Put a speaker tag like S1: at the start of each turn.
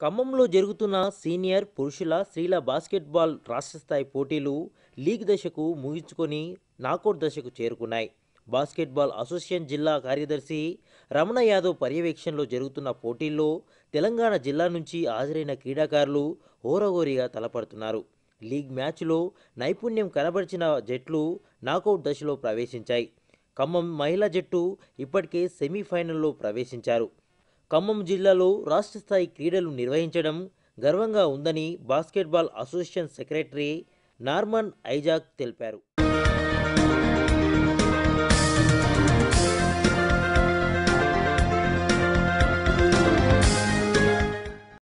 S1: ఖమ్మంలో జరుగుతున్న సీనియర్ పురుషుల స్త్రీల బాస్కెట్బాల్ రాష్ట్ర స్థాయి పోటీలు లీగ్ దశకు ముగించుకొని నాకౌట్ దశకు చేరుకున్నాయి బాస్కెట్బాల్ అసోసియేషన్ జిల్లా కార్యదర్శి రమణ యాదవ్ పర్యవేక్షణలో జరుగుతున్న పోటీల్లో తెలంగాణ జిల్లా నుంచి హాజరైన క్రీడాకారులు హోరహోరీగా తలపడుతున్నారు లీగ్ మ్యాచ్లో నైపుణ్యం కనబరిచిన జట్లు నాకౌట్ దశలో ప్రవేశించాయి ఖమ్మం మహిళా జట్టు ఇప్పటికే సెమీఫైనల్లో ప్రవేశించారు ఖమ్మం జిల్లాలో రాష్ట్ర స్థాయి క్రీడలు నిర్వహించడం గర్వంగా ఉందని basketball association secretary Norman Isaac తెలిపారు